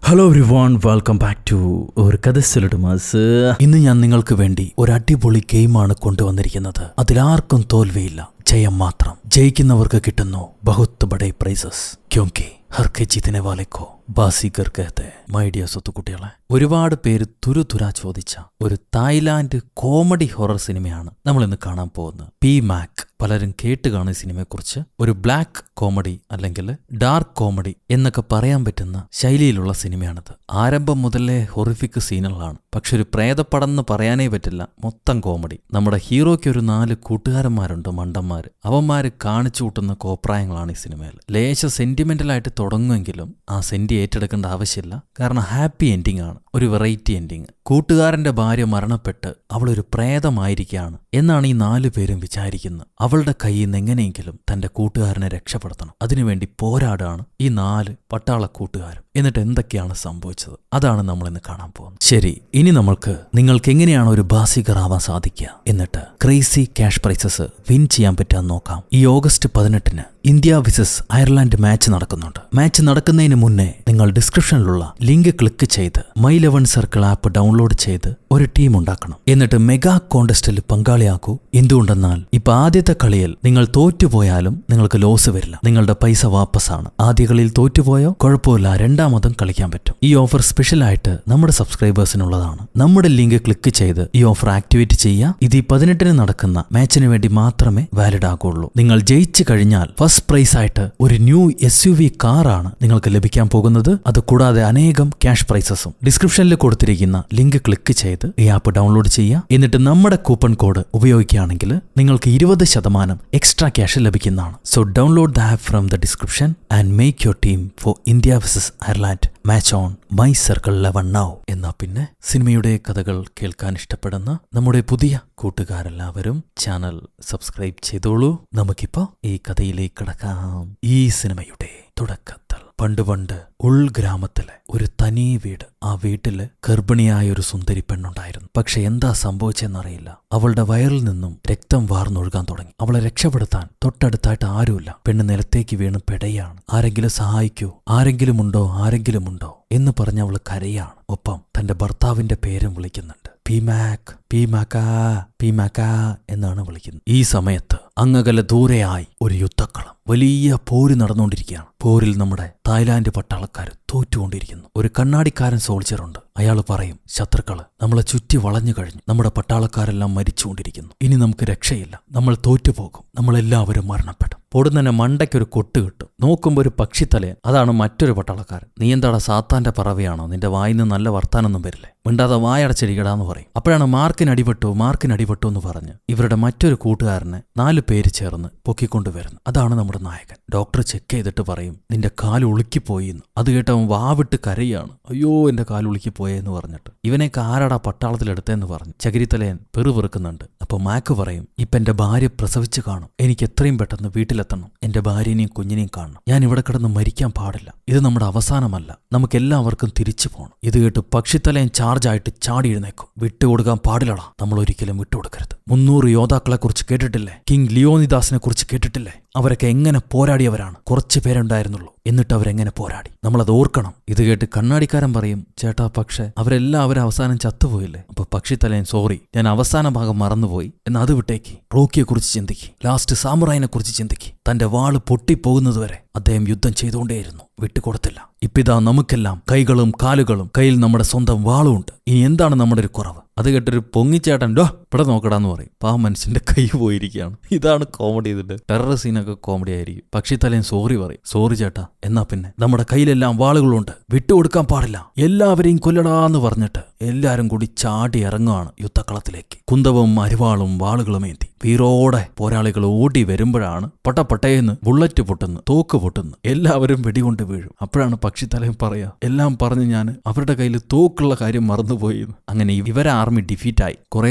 Hello every one welcome back to ഒരു കഥ mass ഇന്ന് ഞാൻ നിങ്ങൾക്ക് വേണ്ടി ഒരു അടിപൊളി ഗെയിമാണ് കൊണ്ടുവന്നിരിക്കുന്നത് അതിലാർക്കും തോൽവിയില്ല ജയം മാത്രം ജയിക്കുന്നവർക്ക് കിട്ടുന്നു ബഹുത്ത് ബഡേ പ്രൈസസ് ക്യോങ്കി ഹർക്കെ ജീതനെ വാലേക്കോ ബാസിഗർ കഹത്തെ മൈ ഡിയർ സ്വത്തുകുട്ടികളെ ഒരുപാട് പേര് തുരുതുര ചോദിച്ച ഒരു തായ്ലാന്റ് കോമഡി ഹൊറർ സിനിമയാണ് നമ്മൾ ഇന്ന് കാണാൻ പോകുന്നത് പി മാക് പലരും കേട്ട് കാണുന്ന സിനിമയെക്കുറിച്ച് ഒരു ബ്ലാക്ക് കോമഡി അല്ലെങ്കിൽ ഡാർക്ക് കോമഡി എന്നൊക്കെ പറയാൻ പറ്റുന്ന ശൈലിയിലുള്ള സിനിമയാണിത് ആരംഭം മുതലേ ഹൊറിഫിക് സീനുകളാണ് പക്ഷെ ഒരു പ്രേതപ്പടം എന്ന് പറയാനേ പറ്റില്ല മൊത്തം കോമഡി നമ്മുടെ ഹീറോയ്ക്ക് ഒരു നാല് കൂട്ടുകാരന്മാരുണ്ട് മണ്ടന്മാര് അവന്മാര് കാണിച്ചു കൂട്ടുന്ന കോപ്രായങ്ങളാണ് ഈ സിനിമയിൽ ലേശ സെന്റിമെന്റലായിട്ട് തുടങ്ങുമെങ്കിലും ആ സെന്റി ഏറ്റെടുക്കേണ്ട ആവശ്യമില്ല കാരണം ഹാപ്പി എൻഡിങ് ആണ് ഒരു വെറൈറ്റി എൻഡിങ് കൂട്ടുകാരന്റെ ഭാര്യ മരണപ്പെട്ട് അവളൊരു പ്രേതമായിരിക്കുകയാണ് എന്നാണ് ഈ നാലു പേരും വിചാരിക്കുന്നത് അവളുടെ കയ്യിൽ നിന്ന് എങ്ങനെയെങ്കിലും തന്റെ കൂട്ടുകാരനെ രക്ഷപ്പെടുത്തണം അതിനുവേണ്ടി പോരാടാണ് ഈ നാല് പട്ടാള കൂട്ടുകാരും എന്നിട്ട് എന്തൊക്കെയാണ് സംഭവിച്ചത് അതാണ് നമ്മൾ ഇന്ന് കാണാൻ പോകുന്നത് ശരി ഇനി നമ്മൾക്ക് നിങ്ങൾക്ക് എങ്ങനെയാണ് ഒരു ബാസികർ ആവാൻ സാധിക്കുക എന്നിട്ട് ക്രേസി ക്യാഷ് പ്രൈസസ് വിൻ ചെയ്യാൻ പറ്റാന്ന് നോക്കാം ഈ ഓഗസ്റ്റ് പതിനെട്ടിന് ഇന്ത്യ വിസസ് അയർലാൻഡ് മാച്ച് നടക്കുന്നുണ്ട് മാച്ച് നടക്കുന്നതിന് മുന്നേ നിങ്ങൾ ഡിസ്ക്രിപ്ഷനിലുള്ള ലിങ്ക് ക്ലിക്ക് ചെയ്ത് my eleven circle app download ചെയ്ത് ഒരു ടീം ഉണ്ടാക്കണം എന്നിട്ട് മെഗാ കോണ്ടസ്റ്റിൽ പങ്കാളിയാക്കൂ എന്തുകൊണ്ടെന്നാൽ ഇപ്പൊ ആദ്യത്തെ കളിയിൽ നിങ്ങൾ തോറ്റുപോയാലും നിങ്ങൾക്ക് ലോസ് വരില്ല നിങ്ങളുടെ പൈസ വാപ്പസാണ് ആദ്യ കളിയിൽ തോറ്റുപോയോ കുഴപ്പമില്ല രണ്ടാമതും കളിക്കാൻ പറ്റും ഈ ഓഫർ സ്പെഷ്യൽ ആയിട്ട് നമ്മുടെ സബ്സ്ക്രൈബേഴ്സിനുള്ളതാണ് നമ്മുടെ ലിങ്ക് ക്ലിക്ക് ചെയ്ത് ഈ ഓഫർ ആക്ടിവേറ്റ് ചെയ്യുക ഇത് ഈ പതിനെട്ടിന് നടക്കുന്ന മാച്ചിന് വേണ്ടി മാത്രമേ വാലിഡ് ആകുള്ളൂ നിങ്ങൾ ജയിച്ചു കഴിഞ്ഞാൽ ഫസ്റ്റ് പ്രൈസ് ആയിട്ട് ഒരു ന്യൂ എസ് യു വി കാറാണ് നിങ്ങൾക്ക് ലഭിക്കാൻ പോകുന്നത് അത് കൂടാതെ അനേകം ക്യാഷ് പ്രൈസസും ഡിസ്ക്രിപ്ഷനിൽ കൊടുത്തിരിക്കുന്ന ലിങ്ക് ക്ലിക്ക് ചെയ്ത് ഈ ആപ്പ് ഡൗൺലോഡ് ചെയ്യുക എന്നിട്ട് നമ്മുടെ കൂപ്പൺ കോഡ് ഉപയോഗിക്കുകയാണെങ്കിൽ നിങ്ങൾക്ക് ഇരുപത് ശതമാനം എക്സ്ട്രാ ക്യാഷ് ലഭിക്കുന്നതാണ് so download the app from the description and make your team for India versus Ireland match on my circle eleven now എന്നാ പിന്നെ സിനിമയുടെ കഥകൾ കേൾക്കാൻ ഇഷ്ടപ്പെടുന്ന നമ്മുടെ പുതിയ കൂട്ടുകാരെല്ലാവരും ചാനൽ സബ്സ്ക്രൈബ് ചെയ്തോളൂ നമുക്കിപ്പോ ഈ കഥയിലേക്ക് കടക്കാം ഈ സിനിമയുടെ തുടക്കത്തിൽ പണ്ട് പണ്ട് ഉൾഗ്രാമത്തിലെ ഒരു തനി വീട് ആ വീട്ടില് ഗർഭിണിയായ ഒരു സുന്ദരി പെണ്ണുണ്ടായിരുന്നു പക്ഷെ എന്താ സംഭവിച്ചെന്നറിയില്ല അവളുടെ വയറിൽ നിന്നും രക്തം വാർന്നൊഴുകാൻ തുടങ്ങി അവളെ രക്ഷപ്പെടുത്താൻ തൊട്ടടുത്തായിട്ട് ആരുമില്ല പെണ്ണ് നിലത്തേക്ക് വീണ് പെടയാണ് ആരെങ്കിലും സഹായിക്കൂ ആരെങ്കിലും ഉണ്ടോ ആരെങ്കിലും ഉണ്ടോ എന്ന് പറഞ്ഞ് അവൾ കരയാണ് ഒപ്പം തന്റെ ഭർത്താവിന്റെ പേരും വിളിക്കുന്നുണ്ട് പിമാക് പിമാക്കാ പിമാക്കാ എന്നാണ് വിളിക്കുന്നത് ഈ സമയത്ത് അങ്ങകലെ ദൂരെയായി ഒരു യുദ്ധക്കളം വലിയ പോര് നടന്നുകൊണ്ടിരിക്കുകയാണ് പോരിൽ നമ്മുടെ തായ്ലാന്റ് പട്ടാളക്കാർ തോറ്റുകൊണ്ടിരിക്കുന്നു ഒരു കണ്ണാടിക്കാരൻ സോൾജറുണ്ട് അയാൾ പറയും ശത്രുക്കള് നമ്മളെ ചുറ്റി വളഞ്ഞു കഴിഞ്ഞു നമ്മുടെ പട്ടാളക്കാരെല്ലാം മരിച്ചുകൊണ്ടിരിക്കുന്നു ഇനി നമുക്ക് രക്ഷയില്ല നമ്മൾ തോറ്റുപോകും നമ്മളെല്ലാവരും മരണപ്പെടും പൊടുന്നനെ മണ്ടയ്ക്കൊരു കൊട്ട് കിട്ടും നോക്കുമ്പോൾ ഒരു പക്ഷിത്തലയൻ അതാണ് മറ്റൊരു പട്ടാളക്കാരൻ നീ എന്താടാ സാത്താന്റെ പറവയാണോ നിന്റെ വായിന്ന് നല്ല വർത്താനൊന്നും വരില്ലേ മിണ്ടാതെ വായടച്ചിരിക്കടാന്ന് പറയും അപ്പോഴാണ് മാർക്കിന് അടിപെട്ടു മാർക്കിന് അടിപെട്ടു എന്ന് പറഞ്ഞ് ഇവരുടെ മറ്റൊരു കൂട്ടുകാരനെ നാല് പേര് ചേർന്ന് പൊക്കിക്കൊണ്ടുവരുന്നു അതാണ് നമ്മുടെ നായകൻ ഡോക്ടർ ചെക്ക് ചെയ്തിട്ട് പറയും നിന്റെ കാല് ഉളുക്കിപ്പോയി എന്ന് അത് കേട്ട് അവൻ വാവിട്ട് കരയാണ് അയ്യോ എന്റെ കാല് ഉളുക്കിപ്പോയെന്ന് പറഞ്ഞിട്ട് ഇവനെയൊക്കെ ആരാടാ പട്ടാളത്തിലെടുത്തതെന്ന് പറഞ്ഞു ചകിരിത്തലയൻ പെറുപെറുക്കുന്നുണ്ട് അപ്പൊ മാക്ക് പറയും ഇപ്പൊ എന്റെ ഭാര്യ പ്രസവിച്ച് കാണും എനിക്ക് എത്രയും പെട്ടെന്ന് വീട്ടിലെത്തണം എന്റെ ഭാര്യനെയും കുഞ്ഞിനെയും കാണണം ഞാൻ ഇവിടെ കിടന്ന് മരിക്കാൻ പാടില്ല ഇത് നമ്മുടെ അവസാനമല്ല നമുക്ക് എല്ലാവർക്കും തിരിച്ചു പോകണം ഇത് കേട്ട് പക്ഷിത്തലയൻ ചാർജായിട്ട് ചാടി എഴുന്നേക്കും വിട്ടുകൊടുക്കാൻ പാടില്ലടാ നമ്മൾ ഒരിക്കലും വിട്ടുകൊടുക്കരുത് മുന്നൂറ് യോദ്ധാക്കളെ കുറിച്ച് കേട്ടിട്ടില്ലേ കിങ് ലിയോനിദാസിനെ കുറിച്ച് കേട്ടിട്ടില്ലേ അവരൊക്കെ എങ്ങനെ പോരാടിയവരാണ് കുറച്ച് പേരുണ്ടായിരുന്നുള്ളൂ എന്നിട്ട് അവരെങ്ങനെ പോരാടി നമ്മളത് ഓർക്കണം ഇത് കേട്ട് കണ്ണാടിക്കാരൻ പറയും ചേട്ടാ പക്ഷെ അവരെല്ലാവരും അവസാനം ചത്തുപോയില്ലേ അപ്പൊ പക്ഷിത്തലയൻ സോറി ഞാൻ അവസാന ഭാഗം മറന്നുപോയി എന്ന് അത് വിട്ടേക്ക് റോക്കിയെ കുറിച്ച് ചിന്തിക്ക് ലാസ്റ്റ് സാമുറായിനെ കുറിച്ച് ചിന്തിക്ക് തന്റെ വാള് പൊട്ടിപ്പോകുന്നതുവരെ അദ്ദേഹം യുദ്ധം ചെയ്തുകൊണ്ടേയിരുന്നു വിട്ടുകൊടുത്തില്ല ഇപ്പിതാ നമുക്കെല്ലാം കൈകളും കാലുകളും കയ്യിൽ നമ്മുടെ സ്വന്തം വാളുമുണ്ട് ഇനി എന്താണ് നമ്മുടെ ഒരു കുറവ് അത് കേട്ടൊരു പൊങ്ങിച്ചേട്ടൻ ഡോ ഇവിടെ നോക്കടാന്ന് പറയും പാ മനുഷ്യന്റെ കൈ പോയിരിക്കുകയാണ് ഇതാണ് കോമഡി ഇതിന്റെ ടെറർ സീനൊക്കെ കോമഡി ആയിരിക്കും പക്ഷി തലേൻ സോറി പറയും സോറി ചേട്ടാ എന്നാ പിന്നെ നമ്മുടെ കയ്യിലെല്ലാം വാളുകളുണ്ട് വിട്ടുകൊടുക്കാൻ പാടില്ല എല്ലാവരെയും കൊല്ലടാന്ന് പറഞ്ഞിട്ട് എല്ലാരും കൂടി ചാടി ഇറങ്ങുകയാണ് യുദ്ധക്കളത്തിലേക്ക് കുന്തവും അരിവാളും വാളുകളും ഏന്തി വീറോടെ പോരാളികൾ ഓടി വരുമ്പോഴാണ് പട്ടപ്പട്ടയെന്ന് ബുള്ളറ്റ് പൊട്ടുന്നു തോക്ക് പൊട്ടുന്നു എല്ലാവരും വെടികൊണ്ട് വീഴും അപ്പോഴാണ് പക്ഷിത്തലയും പറയാ എല്ലാം പറഞ്ഞ് ഞാൻ അവരുടെ കയ്യിൽ തോക്കുള്ള കാര്യം മറന്നുപോയി എന്ന്. അങ്ങനെ ഇവരെ ആർമി ഡിഫീറ്റായി കുറെ പേർക്ക്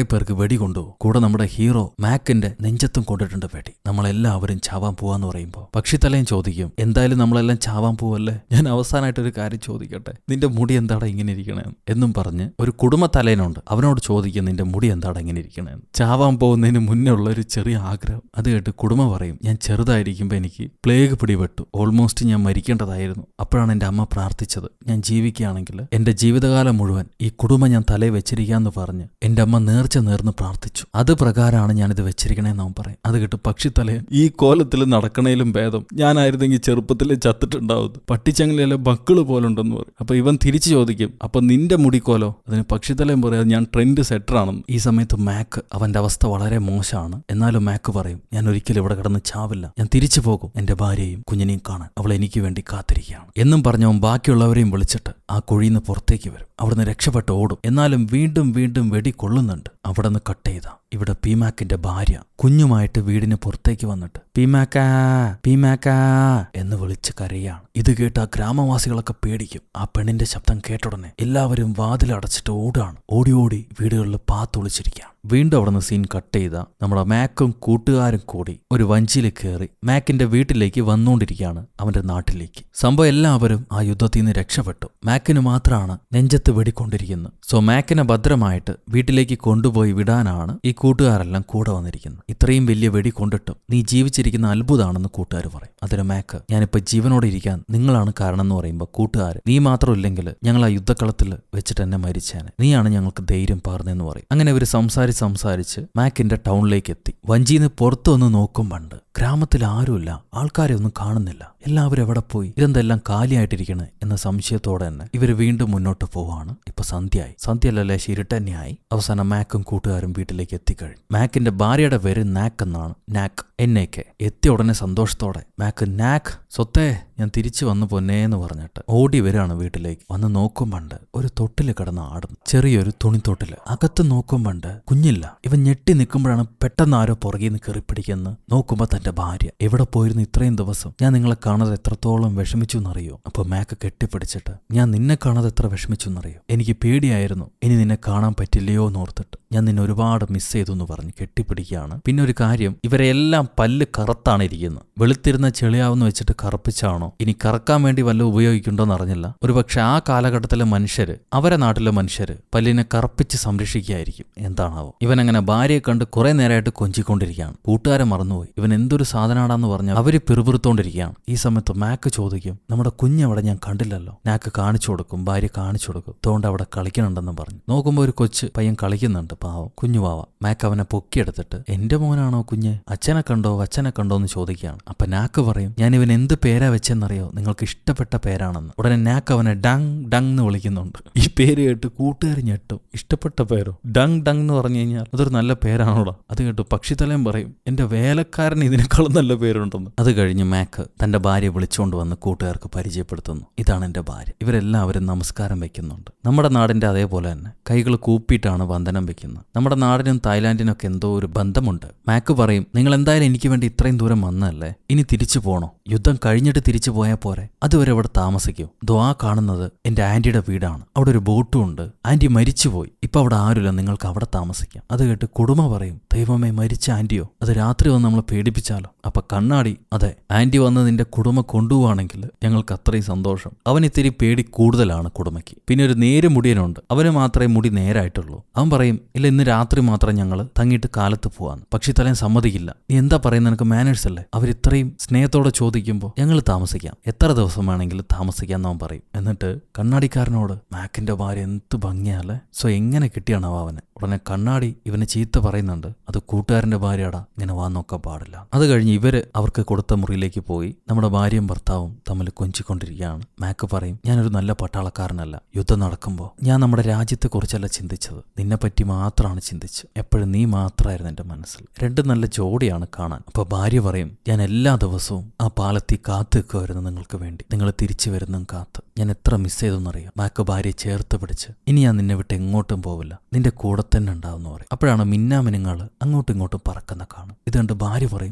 വെടി കൊണ്ടുപോകും കൂടെ നമ്മുടെ ഹീറോ മാക്കിന്റെ നെഞ്ചത്തും കൊണ്ടിട്ടുണ്ട് വെടി നമ്മളെല്ലാവരും ചാവാൻ പോവാന്ന് പറയുമ്പോൾ പക്ഷിത്തലയും ചോദിക്കും എന്തായാലും നമ്മളെല്ലാം ചാവാൻ പോവല്ലേ ഞാൻ അവസാനമായിട്ട് ഒരു കാര്യം ചോദിക്കട്ടെ നിന്റെ മുടി എന്താടാ ഇങ്ങനെ ഇരിക്കണേ എന്നും പറഞ്ഞ് ഒരു കുടുംബ തലേനുണ്ട് അവനോട് ചോദിക്കും നിന്റെ മുടി എന്താടാ ഇങ്ങനെ ഇരിക്കണേ ചാവാൻ പോകുന്നതിന് മുന്നേ ഉള്ള ഒരു ചെറിയ ആഗ്രഹം അത് കേട്ട് കുടുംബ പറയും ഞാൻ ചെറുതായിരിക്കുമ്പോൾ എനിക്ക് പ്ലേഗ് പിടിപെട്ടു ഓൾമോസ്റ്റ് ഞാൻ മരിക്കേണ്ടതായിരുന്നു അപ്പോഴാണ് എൻ്റെ അമ്മ പ്രാർത്ഥിച്ചത് ഞാൻ ജീവിക്കുകയാണെങ്കിൽ എൻ്റെ ജീവിതകാലം മുഴുവൻ ഈ കുടുംബം ഞാൻ തലയിൽ വെച്ചിരിക്കാന്ന് പറഞ്ഞ് എൻ്റെ അമ്മ നേർച്ച നേർന്ന് പ്രാർത്ഥിച്ചു അത് പ്രകാരമാണ് ഞാനിത് വെച്ചിരിക്കണേന്ന് അവൻ പറയും അത് കേട്ട് പക്ഷിത്തലയൻ ഈ കോലത്തിൽ നടക്കണേലും ഭേദം ഞാനായിരുന്നെങ്കിൽ ചെറുപ്പത്തിൽ ചത്തിട്ടുണ്ടാവുന്നത് പട്ടിച്ചങ്ങലയിലെ ബക്കിള് പോലുണ്ടെന്ന് പറയും അപ്പൊ ഇവൻ തിരിച്ചു ചോദിക്കും അപ്പൊ നിന്റെ മുടിക്കോലോ അതിന് പക്ഷിത്തലയും പറയാം ഞാൻ ട്രെൻഡ് സെറ്ററാണെന്ന് ഈ സമയത്ത് മാക്ക് അവന്റെ അവസ്ഥ വളരെ മോശമാണ് എന്നാലും മാക്ക് പറയും ഞാൻ ഒരിക്കലും ഇവിടെ കിടന്ന് ചാവില്ല ഞാൻ തിരിച്ചു പോകും എന്റെ ഭാര്യയും കുഞ്ഞിനെയും കാണാൻ അവൾ എനിക്ക് വേണ്ടി കാത്തിരിക്കുകയാണ് എന്നും പറഞ്ഞവൻ ബാക്കിയുള്ളവരെയും വിളിച്ചിട്ട് ആ കുഴിയിൽ നിന്ന് പുറത്തേക്ക് വരും അവിടുന്ന് രക്ഷപ്പെട്ട് ഓടും എന്നാലും വീണ്ടും വീണ്ടും വെടി കൊള്ളുന്നുണ്ട് അവിടെ നിന്ന് കട്ട് ചെയ്ത ഇവിടെ പീമാക്കിന്റെ ഭാര്യ കുഞ്ഞുമായിട്ട് വീടിന് പുറത്തേക്ക് വന്നിട്ട് പീമാക്കാ പീമാക്കാ എന്ന് വിളിച്ച് കരയാണ് ഇത് കേട്ട് ആ ഗ്രാമവാസികളൊക്കെ പേടിക്കും ആ പെണ്ണിന്റെ ശബ്ദം കേട്ടുടനെ എല്ലാവരും വാതിലടച്ചിട്ട് ഓടാണ് ഓടി ഓടി വീടുകളിൽ പാത്തൊളിച്ചിരിക്കുകയാണ് വീണ്ടും അവിടുന്ന് സീൻ കട്ട് ചെയ്ത നമ്മുടെ മാക്കും കൂട്ടുകാരും കൂടി ഒരു വഞ്ചിയിൽ കയറി മാക്കിന്റെ വീട്ടിലേക്ക് വന്നുകൊണ്ടിരിക്കുകയാണ് അവന്റെ നാട്ടിലേക്ക് സംഭവം എല്ലാവരും ആ യുദ്ധത്തിൽ നിന്ന് രക്ഷപ്പെട്ടു മാക്കിന് മാത്രമാണ് നെഞ്ചത്ത് വെടിക്കൊണ്ടിരിക്കുന്നത് സോ മാക്കിനെ ഭദ്രമായിട്ട് വീട്ടിലേക്ക് കൊണ്ടുപോയി വിടാനാണ് ഈ കൂട്ടുകാരെല്ലാം കൂടെ വന്നിരിക്കുന്നത് ഇത്രയും വലിയ വെടി കൊണ്ടിട്ടും നീ ജീവിച്ചിരിക്കുന്ന അത്ഭുതമാണെന്ന് കൂട്ടുകാർ പറയും അതിന് മാക്ക് ഞാനിപ്പോ ജീവനോടെ ഇരിക്കാൻ നിങ്ങളാണ് കാരണം എന്ന് പറയുമ്പോൾ കൂട്ടുകാർ നീ മാത്രം ഇല്ലെങ്കിൽ ഞങ്ങൾ ആ യുദ്ധക്കളത്തിൽ വെച്ചിട്ട് എന്നെ മരിച്ചേനെ നീയാണ് ഞങ്ങൾക്ക് ധൈര്യം പകർന്നെന്ന് പറയും അങ്ങനെ ഇവർ സംസാരിച്ച് സംസാരിച്ച് മാക്കിന്റെ ടൗണിലേക്ക് എത്തി വഞ്ചിന്ന് പുറത്തു വന്ന് നോക്കും പണ്ട് ഗ്രാമത്തിൽ ആരുമില്ല ആൾക്കാരെ ഒന്നും കാണുന്നില്ല എല്ലാവരും എവിടെ പോയി ഇതെന്തെല്ലാം കാലിയായിട്ടിരിക്കണേ എന്ന സംശയത്തോടെ തന്നെ ഇവർ വീണ്ടും മുന്നോട്ട് പോവാണ് ഇപ്പൊ സന്ധ്യയായി സന്ധ്യയല്ലല്ലേ ശിരിട്ടന്നെയായി അവസാനം മാക്കും കൂട്ടുകാരും വീട്ടിലേക്ക് എത്തിക്കഴിഞ്ഞു മാക്കിന്റെ ഭാര്യയുടെ പേര് നാക്ക് എന്നാണ് നാക്ക് എന്നേക്ക് എത്തിയ ഉടനെ സന്തോഷത്തോടെ മാക്ക് നാക്ക് സ്വത്തേ ഞാൻ തിരിച്ചു വന്നു പൊന്നേന്ന് പറഞ്ഞിട്ട് ഓടി വരികയാണ് വീട്ടിലേക്ക് വന്ന് നോക്കും പണ്ട് ഒരു തൊട്ടില് കിടന്ന് ആടുന്നു ചെറിയൊരു തുണിത്തൊട്ടില് അകത്ത് നോക്കും പണ്ട് കുഞ്ഞില്ല ഇവൻ ഞെട്ടി നിൽക്കുമ്പോഴാണ് പെട്ടെന്ന് ആരോ പുറകിൽ നിന്ന് കയറി പിടിക്കുന്നു നോക്കുമ്പോ തന്റെ ഭാര്യ എവിടെ പോയിരുന്നു ഇത്രയും ദിവസം ഞാൻ നിങ്ങളെ കാണാതെ എത്രത്തോളം വിഷമിച്ചു എന്നറിയോ അപ്പൊ മാക്ക് കെട്ടിപ്പിടിച്ചിട്ട് ഞാൻ നിന്നെ കാണാതെ എത്ര വിഷമിച്ചു എന്നറിയോ എനിക്ക് പേടിയായിരുന്നു ഇനി നിന്നെ കാണാൻ പറ്റില്ലയോ എന്നോർത്തിട്ട് ഞാൻ നിന്നെ ഒരുപാട് മിസ് ചെയ്തു എന്ന് പറഞ്ഞ് കെട്ടിപ്പിടിക്കുകയാണ് പിന്നെ ഒരു കാര്യം ഇവരെല്ലാം പല്ല് കറുത്താണ് ഇരിക്കുന്നത് വെളുത്തിരുന്ന ചെളിയാവെന്ന് വെച്ചിട്ട് കറുപ്പിച്ചാണോ ഇനി കറക്കാൻ വേണ്ടി വല്ല ഉപയോഗിക്കുന്നുണ്ടോ എന്ന് അറിഞ്ഞില്ല ഒരുപക്ഷെ ആ കാലഘട്ടത്തിലെ മനുഷ്യര് അവരെ നാട്ടിലെ മനുഷ്യര് പല്ലിനെ കറുപ്പിച്ച് സംരക്ഷിക്കുകയായിരിക്കും എന്താണാവോ ഇവൻ അങ്ങനെ ഭാര്യയെ കണ്ട് കുറെ നേരമായിട്ട് കൊഞ്ചിക്കൊണ്ടിരിക്കുകയാണ് കൂട്ടുകാരെ മറന്നുപോയി ഇവൻ എന്തൊരു സാധനാടാന്ന് പറഞ്ഞാൽ അവര് പിറുപിറുത്തോണ്ടിരിക്കുകയാണ് ഈ സമയത്ത് മാക്ക് ചോദിക്കും നമ്മുടെ കുഞ്ഞവിടെ ഞാൻ കണ്ടില്ലല്ലോ നാക്ക് കാണിച്ചു കൊടുക്കും ഭാര്യ കാണിച്ചു കൊടുക്കും അതുകൊണ്ട് അവിടെ കളിക്കണുണ്ടെന്ന് പറഞ്ഞു നോക്കുമ്പോൾ ഒരു കൊച്ച് പയ്യൻ കളിക്കുന്നുണ്ട് പാവം കുഞ്ഞു പാവ മാക്ക് അവനെ പൊക്കിയെടുത്തിട്ട് എന്റെ മോനാണോ കുഞ്ഞ് അച്ഛനെ കണ്ടോ അച്ഛനെ കണ്ടോ എന്ന് ചോദിക്കുകയാണ് അപ്പൊ നാക്ക് പറയും ഞാൻ ഇവൻ എന്ത് പേരാ വെച്ചെന്നറിയോ നിങ്ങൾക്ക് ഇഷ്ടപ്പെട്ട പേരാണെന്ന് ഉടനെ നാക്ക് അവനെ ഡങ് ഡങ് എന്ന് വിളിക്കുന്നുണ്ട് ഈ പേര് കേട്ട് കൂട്ടുകാർ ഞെട്ടും ഇഷ്ടപ്പെട്ട പേരോ ഡങ് ഡങ് എന്ന് പറഞ്ഞു കഴിഞ്ഞാൽ അതൊരു നല്ല പേരാണോടാ അത് കേട്ട് പക്ഷിത്തലയും പറയും എന്റെ വേലക്കാരൻ ഇതിനേക്കാളും നല്ല പേരുണ്ടെന്ന് അത് കഴിഞ്ഞ് മാക്ക് തന്റെ ഭാര്യ വിളിച്ചുകൊണ്ട് വന്ന് കൂട്ടുകാർക്ക് പരിചയപ്പെടുത്തുന്നു ഇതാണ് എന്റെ ഭാര്യ ഇവരെല്ലാവരും നമസ്കാരം വെക്കുന്നുണ്ട് നമ്മുടെ നാടിന്റെ അതേപോലെ തന്നെ കൈകൾ കൂപ്പിയിട്ടാണ് വന്ദനം വെക്കുന്നത് നമ്മുടെ നാടിനും തായ്ലാന്റിനൊക്കെ എന്തോ ഒരു ബന്ധമുണ്ട് മാക്ക് പറയും നിങ്ങൾ എന്തായാലും എനിക്ക് വേണ്ടി ഇത്രയും ദൂരം വന്നതല്ലേ ഇനി തിരിച്ചു പോണോ യുദ്ധം കഴിഞ്ഞിട്ട് തിരിച്ചു പോയാൽ പോരെ അതുവരെ ഇവിടെ താമസിക്കൂ ദ്വാ കാണുന്നത് എന്റെ ആന്റിയുടെ വീടാണ് അവിടെ ഒരു ബോട്ടും ഉണ്ട് ആന്റി മരിച്ചുപോയി ഇപ്പൊ അവിടെ ആരുമില്ല നിങ്ങൾക്ക് അവിടെ താമസിക്കാം അത് കേട്ട് കുടുംബ പറയും ദൈവമേ മരിച്ച ആന്റിയോ അത് രാത്രി വന്ന് നമ്മളെ പേടിപ്പിച്ചാലോ അപ്പൊ കണ്ണാടി അതെ ആന്റി വന്ന് നിന്റെ കുടുംബ കൊണ്ടുപോവാണെങ്കിൽ ഞങ്ങൾക്ക് അത്രയും സന്തോഷം അവൻ ഇത്തിരി പേടി കൂടുതലാണ് കുടുംബയ്ക്ക് പിന്നെ ഒരു നേര് മുടിയനുണ്ട് അവന് മാത്രമേ മുടി നേരായിട്ടുള്ളൂ അവൻ പറയും ഇല്ല ഇന്ന് രാത്രി മാത്രം ഞങ്ങൾ തങ്ങിയിട്ട് കാലത്ത് പോവാന്ന് പക്ഷി തലയും സമ്മതിക്കില്ല നീ എന്താ പറയുന്നത് നിനക്ക് മാനേഴ്സ് അല്ലേ അവർ ഇത്രയും സ്നേഹത്തോടെ ചോദിക്കുമ്പോൾ ഞങ്ങൾ താമസിക്കാം എത്ര ദിവസം വേണമെങ്കിലും താമസിക്കാം എന്നവൻ പറയും എന്നിട്ട് കണ്ണാടിക്കാരനോട് മാക്കിന്റെ ഭാര്യ എന്ത് ഭംഗിയല്ലേ സോ എങ്ങനെ കിട്ടിയാണോ അവന് ഉടനെ കണ്ണാടി ഇവന് ചീത്ത പറയുന്നുണ്ട് അത് കൂട്ടുകാരന്റെ ഭാര്യടാ ഇങ്ങനെ വാ നോക്കാൻ പാടില്ല അത് കഴിഞ്ഞ് ഇവര് അവർക്ക് കൊടുത്ത മുറിയിലേക്ക് പോയി നമ്മുടെ ഭാര്യയും ഭർത്താവും തമ്മിൽ കൊഞ്ചിക്കൊണ്ടിരിക്കുകയാണ് മാക്ക് പറയും ഞാനൊരു നല്ല പട്ടാളക്കാരനല്ല യുദ്ധം നടക്കുമ്പോൾ ഞാൻ നമ്മുടെ രാജ്യത്തെ കുറിച്ചല്ല ചിന്തിച്ചത് നിന്നെപ്പറ്റി മാത്രമാണ് ചിന്തിച്ചത് എപ്പോഴും നീ മാത്രമായിരുന്നു എന്റെ മനസ്സിൽ രണ്ട് നല്ല ജോഡിയാണ് കാണാൻ അപ്പൊ ഭാര്യ പറയും ഞാൻ എല്ലാ ദിവസവും ആ പാലത്തിൽ കാത്തു നിൽക്കുമായിരുന്നു നിങ്ങൾക്ക് വേണ്ടി നിങ്ങൾ തിരിച്ചു വരുന്നും കാത്ത് ഞാൻ എത്ര മിസ് ചെയ്തെന്നറിയാം മാക്ക് ഭാര്യയെ ചേർത്ത് പിടിച്ച് ഇനി ഞാൻ നിന്നെ വിട്ട് എങ്ങോട്ടും പോവില്ല നിന്റെ കൂടെ തന്നെ ഉണ്ടാവുമെന്ന് പറയും അപ്പോഴാണ് മിന്നാമിനുങ്ങൾ അങ്ങോട്ടും ഇങ്ങോട്ടും പറക്കുന്ന കാണും ഇത് കണ്ട് ഭാര്യ പറയും അതാ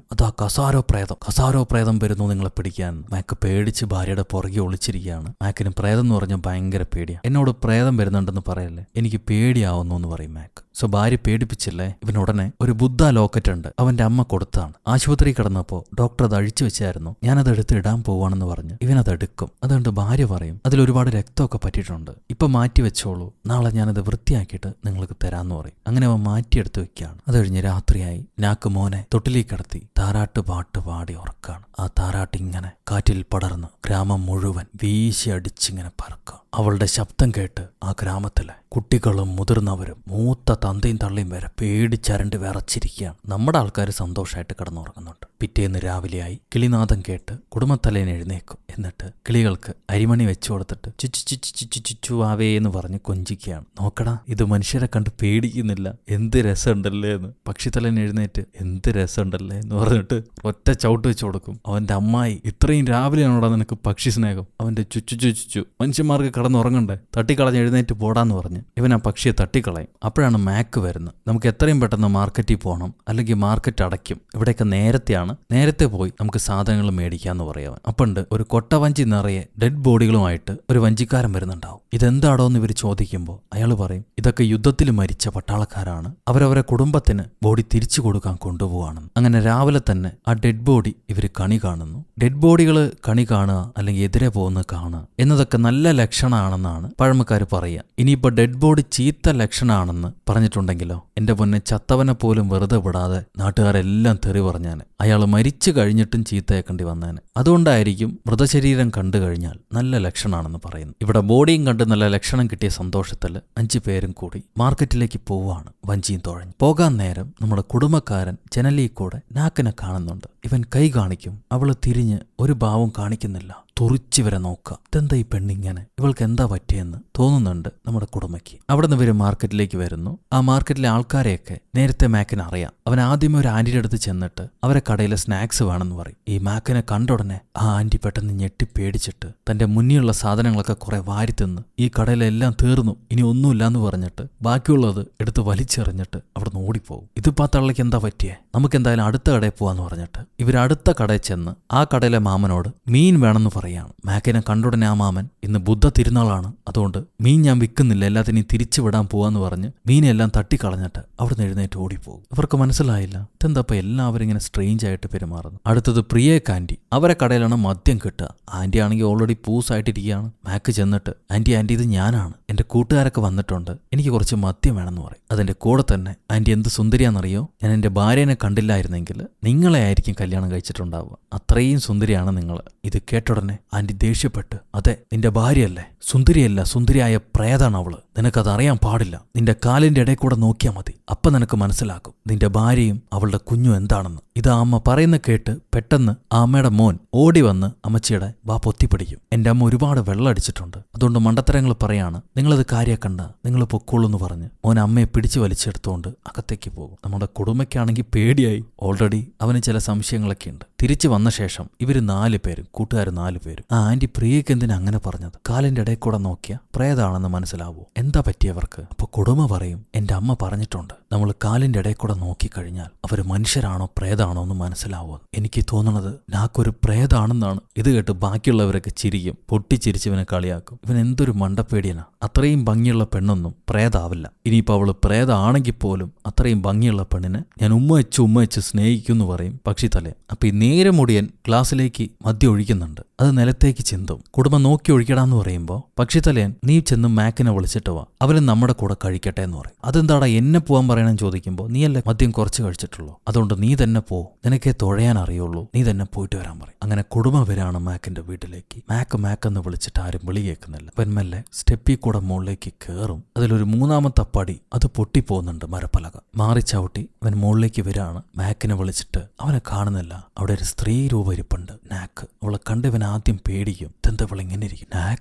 കസാരോ പ്രേതം കസാരോ പ്രേതം വരുന്നു നിങ്ങളെ പിടിക്കാൻ മാക്ക് പേടിച്ച് ഭാര്യയുടെ പുറകെ ഒളിച്ചിരിക്കുകയാണ് മാക്കിന് പ്രേതം എന്ന് പറഞ്ഞാൽ ഭയങ്കര പേടിയാണ് എന്നോട് പ്രേതം വരുന്നുണ്ടെന്ന് പറയല്ലേ എനിക്ക് പേടിയാവുന്നു എന്ന് പറയും മാക്ക് സോ ഭാര്യ പേടിപ്പിച്ചില്ലേ ഇവൻ ഉടനെ ഒരു ബുദ്ധ ലോക്കറ്റ് ഉണ്ട് അവന്റെ അമ്മ കൊടുത്താണ് ആശുപത്രി കിടന്നപ്പോ ഡോക്ടർ അത് അഴിച്ചു വെച്ചായിരുന്നു ഞാനത് എടുത്ത് ഇടാൻ പോവാണെന്ന് പറഞ്ഞ് ഇവനത് എടുക്കും അതുകൊണ്ട് ഭാര്യ പറയും അതിൽ ഒരുപാട് രക്തമൊക്കെ പറ്റിയിട്ടുണ്ട് ഇപ്പൊ മാറ്റി വെച്ചോളൂ നാളെ ഞാനത് വൃത്തിയാക്കിയിട്ട് നിങ്ങൾക്ക് തരാന്ന് പറയും അങ്ങനെ അവൻ മാറ്റിയെടുത്ത് വെക്കുകയാണ് അത് കഴിഞ്ഞ് രാത്രിയായി നാക്ക് മോനെ തൊട്ടിലേ കിടത്തി താരാട്ട് പാട്ട് പാടി ഉറക്കാണ് ആ താരാട്ട് ഇങ്ങനെ കാറ്റിൽ പടർന്ന് ഗ്രാമം മുഴുവൻ വീശി അടിച്ചിങ്ങനെ പറക്കുക അവളുടെ ശബ്ദം കേട്ട് ആ ഗ്രാമത്തിലെ കുട്ടികളും മുതിർന്നവരും മൂത്ത തന്തയും തള്ളിയും വരെ പേടിച്ചരണ്ട് വിറച്ചിരിക്കുകയാണ് നമ്മുടെ ആൾക്കാർ സന്തോഷമായിട്ട് കിടന്നുറങ്ങുന്നുണ്ട് പിറ്റേന്ന് രാവിലെയായി കിളിനാദം കേട്ട് കുടുംബത്തലേന് എഴുന്നേക്കും എന്നിട്ട് കിളികൾക്ക് അരിമണി വെച്ചു കൊടുത്തിട്ട് ചുച്ചു ചുച്ചു ചുച്ചു ചുച്ചു ആവേ എന്ന് പറഞ്ഞ് കൊഞ്ചിക്കുകയാണ് നോക്കടാ ഇത് മനുഷ്യരെ കണ്ട് പേടിക്കുന്നില്ല എന്ത് രസമുണ്ടല്ലേ എന്ന് പക്ഷിത്തലേൻ എഴുന്നേറ്റ് എന്ത് രസമുണ്ടല്ലേ എന്ന് പറഞ്ഞിട്ട് ഒറ്റ ചവിട്ട് വെച്ച് കൊടുക്കും അവന്റെ അമ്മായി ഇത്രയും രാവിലെയാണോടാ നിനക്ക് പക്ഷി സ്നേഹം അവന്റെ ചുച്ചു ചുച്ചു മനുഷ്യന്മാർക്ക് കിടന്നുറങ്ങണ്ടേ തട്ടിക്കളഞ്ഞ് എഴുന്നേറ്റ് പോടാന്ന് പറഞ്ഞ് ഇവൻ ആ പക്ഷിയെ തട്ടിക്കളയും അപ്പോഴാണ് മാക്ക് വരുന്നത് നമുക്ക് എത്രയും പെട്ടെന്ന് മാർക്കറ്റിൽ പോകണം അല്ലെങ്കിൽ മാർക്കറ്റ് അടയ്ക്കും ഇവിടെയൊക്കെ നേരത്തെയാണ് നേരത്തെ പോയി നമുക്ക് സാധനങ്ങൾ മേടിക്കാന്ന് പറയാൻ അപ്പണ്ട് ഒരു കൊട്ടവഞ്ചി നിറയെ ഡെഡ് ബോഡികളുമായിട്ട് ഒരു വഞ്ചിക്കാരൻ വരുന്നുണ്ടാവും ഇതെന്താടോ എന്ന് ഇവർ ചോദിക്കുമ്പോൾ അയാൾ പറയും ഇതൊക്കെ യുദ്ധത്തിൽ മരിച്ച പട്ടാളക്കാരാണ് അവരവരെ കുടുംബത്തിന് ബോഡി തിരിച്ചു കൊടുക്കാൻ കൊണ്ടുപോവാണെന്ന് അങ്ങനെ രാവിലെ തന്നെ ആ ഡെഡ് ബോഡി ഇവർ കണി കാണുന്നു ഡെഡ് ബോഡികൾ കണി കാണുക അല്ലെങ്കിൽ എതിരെ പോകുന്നത് കാണുക എന്നതൊക്കെ നല്ല ലക്ഷണമാണെന്നാണ് പഴമക്കാർ പറയുക ഇനിയിപ്പോൾ ഡെഡ് ബോഡി ചീത്ത ലക്ഷണമാണെന്ന് പറഞ്ഞിട്ടുണ്ടെങ്കിലോ എന്റെ പൊന്നെ ചത്തവനെ പോലും വെറുതെ വിടാതെ നാട്ടുകാരെല്ലാം തെറി പറഞ്ഞാന് അയാൾ മരിച്ചു കഴിഞ്ഞിട്ടും ചീത്തയേക്കേണ്ടി വന്നേനെ അതുകൊണ്ടായിരിക്കും മൃതശരീരം കണ്ടു കഴിഞ്ഞാൽ നല്ല ലക്ഷണമാണെന്ന് പറയുന്നു ഇവിടെ ബോഡിയും കണ്ട് നല്ല ലക്ഷണം കിട്ടിയ സന്തോഷത്തിൽ അഞ്ചു പേരും കൂടി മാർക്കറ്റിലേക്ക് പോവാണ് വഞ്ചിയും തുഴഞ്ഞു പോകാൻ നേരം നമ്മുടെ കുടുംബക്കാരൻ ജനലിൽ കൂടെ നാക്കിനെ കാണുന്നുണ്ട് ഇവൻ കൈ കാണിക്കും അവള് തിരിഞ്ഞ് ഒരു ഭാവം കാണിക്കുന്നില്ല തുറിച്ചിവരെ നോക്കുക ഇതെന്താ ഈ പെണ്ണിങ്ങനെ ഇവൾക്ക് എന്താ പറ്റിയെന്ന് തോന്നുന്നുണ്ട് നമ്മുടെ കുടുംബയ്ക്ക് അവിടെ നിന്ന് ഇവര് മാർക്കറ്റിലേക്ക് വരുന്നു ആ മാർക്കറ്റിലെ ആൾക്കാരെയൊക്കെ നേരത്തെ മാക്കിന് അറിയാം അവൻ ആദ്യമേ ഒരു ആന്റിയുടെ അടുത്ത് ചെന്നിട്ട് അവരെ കടയിലെ സ്നാക്സ് വേണമെന്ന് പറയും ഈ മാക്കിനെ കണ്ട ഉടനെ ആ ആന്റി പെട്ടെന്ന് ഞെട്ടി പേടിച്ചിട്ട് തന്റെ മുന്നിലുള്ള സാധനങ്ങളൊക്കെ കുറെ വാരി തിന്ന് ഈ കടയിലെല്ലാം തീർന്നു ഇനി ഒന്നുമില്ലാന്ന് പറഞ്ഞിട്ട് ബാക്കിയുള്ളത് എടുത്ത് വലിച്ചെറിഞ്ഞിട്ട് അവിടുന്ന് ഓടിപ്പോകും ഇതിപ്പോ ആ തള്ളയ്ക്ക് എന്താ പറ്റിയേ നമുക്ക് എന്തായാലും അടുത്ത കടയിൽ പോവാന്ന് പറഞ്ഞിട്ട് ഇവർ അടുത്ത കടയിൽ ചെന്ന് ആ കടയിലെ മാമനോട് മീൻ വേണമെന്ന് പറയാണ് മാക്കിനെ കണ്ടുടനെ ആ മാമൻ ഇന്ന് ബുദ്ധ തിരുനാളാണ് അതുകൊണ്ട് മീൻ ഞാൻ വിൽക്കുന്നില്ല എല്ലാത്തിനെയും തിരിച്ചു വിടാൻ പോവാന്ന് പറഞ്ഞ് മീനെല്ലാം തട്ടിക്കളഞ്ഞിട്ട് അവിടുന്ന് എഴുന്നേറ്റ് ഓടിപ്പോകും ഇവർക്ക് മനസ്സിലായില്ല ഇതെന്താ എല്ലാവരും ഇങ്ങനെ സ്ട്രേഞ്ച് ആയിട്ട് പെരുമാറുന്നു അടുത്തത് പ്രിയേക്ക് ആന്റി അവരെ കടയിലാണ് മദ്യം കിട്ടുക ആന്റി ആണെങ്കിൽ ഓൾറെഡി പൂസായിട്ടിരിക്കുകയാണ് മാക്ക് ചെന്നിട്ട് ആന്റി ആന്റി ഇത് ഞാനാണ് എന്റെ കൂട്ടുകാരൊക്കെ വന്നിട്ടുണ്ട് എനിക്ക് കുറച്ച് മദ്യം വേണമെന്ന് പറയും അതിന്റെ കൂടെ തന്നെ ആന്റി എന്ത് സുന്ദരിയാണെന്നറിയോ ഞാൻ എന്റെ ഭാര്യനെ കണ്ടില്ലായിരുന്നെങ്കിൽ നിങ്ങളെ ആയിരിക്കും കല്യാണം കഴിച്ചിട്ടുണ്ടാവുക അത്രയും സുന്ദരിയാണ് നിങ്ങൾ ഇത് കേട്ടുടനെ ആന്റി ദേഷ്യപ്പെട്ട് അതെ നിന്റെ ഭാര്യയല്ലേ സുന്ദരിയല്ല സുന്ദരിയായ പ്രേതാണ് അവള് നിനക്കത് അറിയാൻ പാടില്ല നിന്റെ കാലിന്റെ ഇടയിൽ കൂടെ നോക്കിയാൽ മതി അപ്പൊ നിനക്ക് മനസ്സിലാക്കും നിന്റെ ഭാര്യയും അവളുടെ കുഞ്ഞും എന്താണെന്ന് ഇത് ആ അമ്മ പറയുന്ന കേട്ട് പെട്ടെന്ന് ആ അമ്മയുടെ മോൻ ഓടി വന്ന് അമ്മച്ചിയുടെ വാ പൊത്തിപ്പിടിക്കും എന്റെ അമ്മ ഒരുപാട് വെള്ളം അടിച്ചിട്ടുണ്ട് അതുകൊണ്ട് മണ്ടത്തരങ്ങൾ പറയാണ് നിങ്ങളത് കാര്യാക്കണ്ട നിങ്ങൾ പൊക്കോളൂ എന്ന് പറഞ്ഞ് മോൻ അമ്മയെ പിടിച്ചു വലിച്ചെടുത്തുകൊണ്ട് അകത്തേക്ക് പോകും നമ്മുടെ കുടുംബയ്ക്കാണെങ്കിൽ പേടിയായി ഓൾറെഡി അവന് ചില സംശയങ്ങളൊക്കെ ഉണ്ട് തിരിച്ചു വന്ന ശേഷം ഇവര് നാല് പേരും കൂട്ടുകാർ നാല് പേരും ആ ആന്റി പ്രിയക്ക് എന്തിനാ അങ്ങനെ പറഞ്ഞത് കാലിന്റെ ഇടയിൽ കൂടെ നോക്കിയ പ്രേതാണെന്ന് മനസ്സിലാവൂ എന്താ പറ്റിയവർക്ക് അപ്പൊ കുടുംബ പറയും എന്റെ അമ്മ പറഞ്ഞിട്ടുണ്ട് നമ്മൾ കാലിന്റെ ഇടയിൽ കൂടെ നോക്കിക്കഴിഞ്ഞാൽ അവര് മനുഷ്യരാണോ പ്രേതാണോ എന്ന് മനസ്സിലാവുമെന്ന് എനിക്ക് തോന്നുന്നത് നാക്കൊരു പ്രേതാണെന്നാണ് ഇത് കേട്ട് ബാക്കിയുള്ളവരൊക്കെ ചിരിക്കും പൊട്ടിച്ചിരിച്ചവനെ കളിയാക്കും ഇവൻ എന്തൊരു മണ്ടപ്പേടിയനാ അത്രയും ഭംഗിയുള്ള പെണ്ണൊന്നും പ്രേതാവില്ല ഇനിയിപ്പോ അവള് പ്രേതാണെങ്കിൽ പോലും അത്രയും ഭംഗിയുള്ള പെണ്ണിനെ ഞാൻ ഉമ്മ വെച്ച് ഉമ്മ വെച്ച് സ്നേഹിക്കും എന്ന് പറയും പക്ഷിത്തലെ അപ്പൊ ഈ നേരെ മുടിയൻ ക്ലാസ്സിലേക്ക് മദ്യം ഒഴിക്കുന്നുണ്ട് അത് നിലത്തേക്ക് ചിന്തും കുടുംബം നോക്കി ഒഴിക്കടാന്ന് പറയുമ്പോ പക്ഷിത്തലയൻ നീ ചെന്ന് മാക്കിനെ വിളിച്ചിട്ട് വാ അവന് നമ്മുടെ കൂടെ കഴിക്കട്ടെ എന്ന് പറയും അതെന്താടാ എന്നെ പോവാൻ പറയണമെന്ന് ചോദിക്കുമ്പോൾ നീയല്ലേ മദ്യം കുറച്ച് കഴിച്ചിട്ടുള്ളൂ അതുകൊണ്ട് നീ തന്നെ പോ നിനക്കേ തുഴയാൻ അറിയുള്ളൂ നീ തന്നെ പോയിട്ട് വരാൻ പറയും അങ്ങനെ കുടുംബം വരാണ് മാക്കിന്റെ വീട്ടിലേക്ക് മാക്ക് മാക്ക് എന്ന് വിളിച്ചിട്ട് ആരും വിളി കേൾക്കുന്നില്ല പെൺമല്ലെ സ്റ്റെപ്പിൽ കൂടെ മുകളിലേക്ക് കയറും അതിലൊരു മൂന്നാമത്തെ പടി അത് പൊട്ടിപ്പോകുന്നുണ്ട് മരപ്പലക മാറി ചവിട്ടി അവൻ മുകളിലേക്ക് വരാണ് മാക്കിനെ വിളിച്ചിട്ട് അവനെ കാണുന്നില്ല അവിടെ ഒരു സ്ത്രീ രൂപം ഇരിപ്പുണ്ട് നാക്ക് അവളെ കണ്ട് ഇവൻ ആദ്യം പേടിക്കും ഇതെന്താ ഇവൾ ഇങ്ങനെ ഇരിക്കും നാക്ക്